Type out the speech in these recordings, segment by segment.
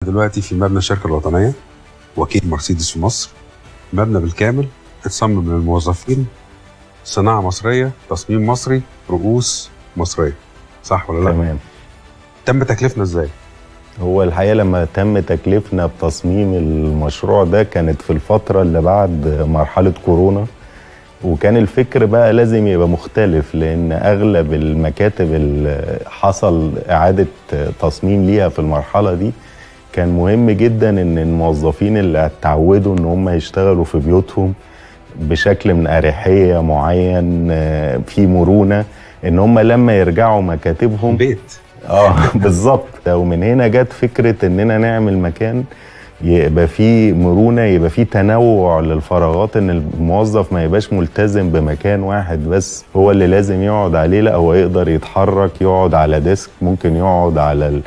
دلوقتي في مبنى الشركه الوطنيه وكيل مرسيدس في مصر مبنى بالكامل اتصمم من الموظفين صناعه مصريه تصميم مصري رؤوس مصريه صح ولا لا؟ تمام تم تكلفنا ازاي؟ هو الحقيقه لما تم تكليفنا بتصميم المشروع ده كانت في الفتره اللي بعد مرحله كورونا وكان الفكر بقى لازم يبقى مختلف لان اغلب المكاتب اللي حصل اعاده تصميم ليها في المرحله دي كان مهم جدا ان الموظفين اللي اتعودوا ان هم يشتغلوا في بيوتهم بشكل من اريحيه معين آه، في مرونه ان هم لما يرجعوا مكاتبهم بيت اه بالظبط ومن هنا جت فكره اننا نعمل مكان يبقى فيه مرونه يبقى فيه تنوع للفراغات ان الموظف ما يبقاش ملتزم بمكان واحد بس هو اللي لازم يقعد عليه لا هو يقدر يتحرك يقعد على ديسك ممكن يقعد على ال-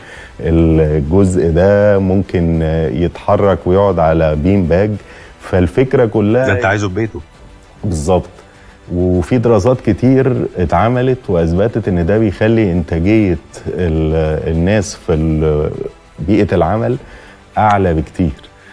الجزء ده ممكن آه، يتحرك ويقعد على بين باج فالفكره كلها ده انت عايزه في بيته بالظبط وفي دراسات كتير اتعملت واثبتت ان ده بيخلي انتاجيه ال- الناس في ال- بيئه العمل اعلى بكتير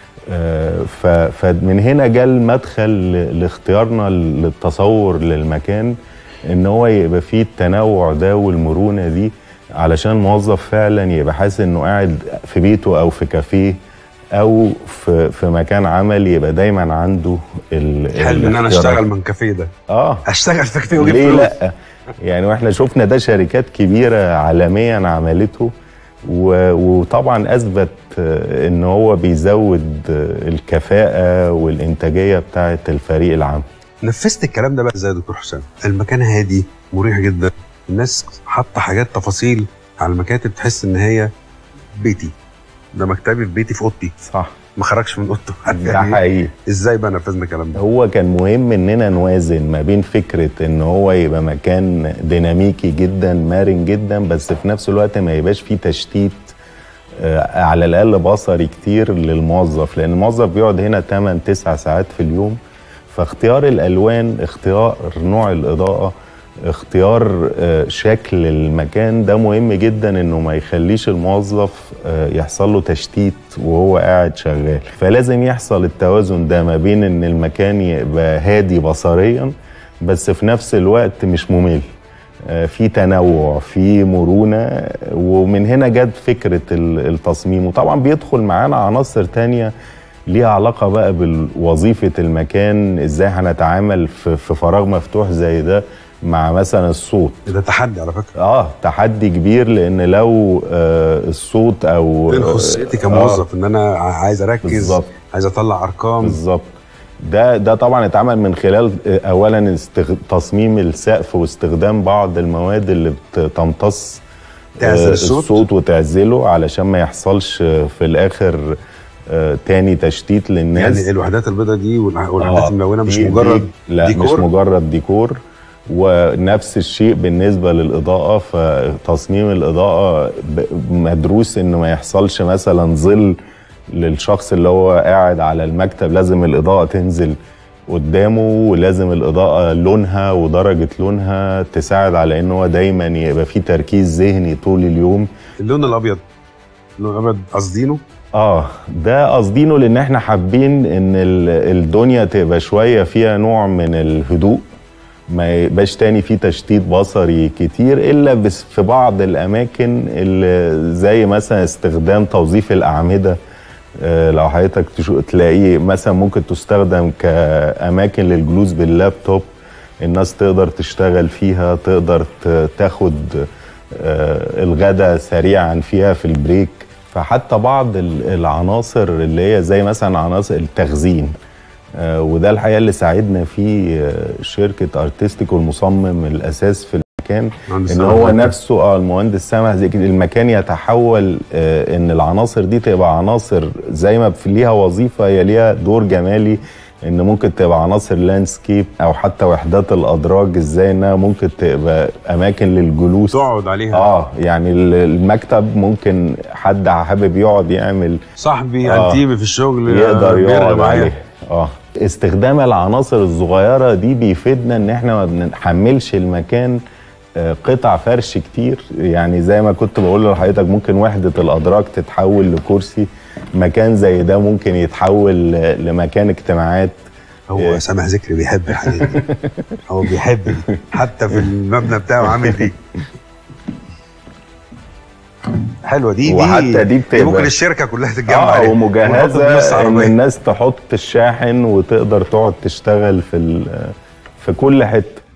آه، ف- فمن هنا جاء المدخل ل- لاختيارنا للتصور للمكان ان هو يبقى فيه التنوع ده والمرونه دي علشان الموظف فعلا يبقى حاسس انه قاعد في بيته او في كافيه او في في مكان عمل يبقى دايما عنده ال حلم ان انا الاختيارات. اشتغل من كافيه ده اه اشتغل في كافيه واجيب ليه فلوس لا يعني واحنا شفنا ده شركات كبيره عالميا عملته و- وطبعا اثبت آه، ان هو بيزود آه، الكفاءه والانتاجيه بتاعه الفريق العام نفذت الكلام ده بقى ازاي يا دكتور حسام؟ المكان هادي مريح جدا الناس حاطه حاجات تفاصيل على المكاتب تحس ان هي بيتي ده مكتبي في بيتي في اوضتي صح ما خرجش من اوضته ده يعني حقيقي ازاي بقى نفذنا الكلام ده؟ هو كان مهم اننا نوازن ما بين فكره ان هو يبقى مكان ديناميكي جدا مرن جدا بس في نفس الوقت ما يبقاش فيه تشتيت آه، على الاقل بصري كتير للموظف لان الموظف بيقعد هنا 8 9 ساعات في اليوم فاختيار الالوان اختيار نوع الاضاءه اختيار آه، شكل المكان ده مهم جدا انه ما يخليش الموظف آه، يحصل له تشتيت وهو قاعد شغال فلازم يحصل التوازن ده ما بين ان المكان يبقى هادي بصريا بس في نفس الوقت مش ممل آه، في تنوع في مرونة ومن هنا جت فكرة ال- التصميم وطبعا بيدخل معانا عناصر تانية ليها علاقة بقى بوظيفة المكان ازاي هنتعامل في في فراغ مفتوح زي ده مع مثلا الصوت ده تحدي على فكره اه تحدي كبير لان لو آه الصوت او فين خصوصيتي كموظف ان انا ع- عايز اركز بالظبط. عايز اطلع ارقام بالظبط ده ده طبعا اتعمل من خلال آه، اولا استغ... تصميم السقف واستخدام بعض المواد اللي بتمتص تعزل آه، الصوت؟ الصوت وتعزله علشان ما يحصلش آه، في الاخر آه، تاني تشتيت للناس يعني الوحدات البيضاء دي والع- والوحدات آه، الملونه مش دي- مجرد دي لا ديكور؟ مش مجرد ديكور ونفس الشيء بالنسبة للإضاءة فتصميم الإضاءة ب- مدروس إنه ما يحصلش مثلا ظل للشخص اللي هو قاعد على المكتب لازم الإضاءة تنزل قدامه ولازم الإضاءة لونها ودرجة لونها تساعد على إن هو دايما يبقى فيه تركيز ذهني طول اليوم اللون الابيض اللون الابيض قاصدينه اه ده قصدينه لان احنا حابين ان ال- الدنيا تبقى شويه فيها نوع من الهدوء ما يبقاش تاني في تشتيت بصري كتير الا بس في بعض الاماكن اللي زي مثلا استخدام توظيف الاعمده آه، لو حضرتك تشو- تلاقيه مثلا ممكن تستخدم كاماكن للجلوس باللابتوب الناس تقدر تشتغل فيها تقدر ت- تاخد آه، الغداء سريعا فيها في البريك فحتى بعض ال- العناصر اللي هي زي مثلا عناصر التخزين آه، وده الحقيقه اللي ساعدنا فيه آه، شركه ارتستيك والمصمم الاساس في المكان مهندس ان سامح هو مكة. نفسه اه المهندس سامح زي كده المكان يتحول آه ان العناصر دي تبقى عناصر زي ما في ليها وظيفه هي ليها دور جمالي ان ممكن تبقى عناصر لاندسكيب او حتى وحدات الادراج ازاي انها ممكن تبقى اماكن للجلوس تقعد عليها اه يعني ال- المكتب ممكن حد حابب يقعد يعمل صاحبي آه. انتيمي في الشغل يقدر بيرغي يقعد معايا. عليه اه استخدام العناصر الصغيره دي بيفيدنا ان احنا ما بنحملش المكان آه، قطع فرش كتير يعني زي ما كنت بقول لحضرتك ممكن وحده الادراج تتحول لكرسي مكان زي ده ممكن يتحول ل- لمكان اجتماعات هو سامح ذكري بيحب الحاجات دي هو بيحب دي حتى في المبنى بتاعه عامل دي حلوه دي وحتى دي بتبقى- ممكن الشركه كلها تتجمع اه عليها. ونحط في النص ومجهزه ان عربية. الناس تحط الشاحن وتقدر تقعد تشتغل في ال- في كل حته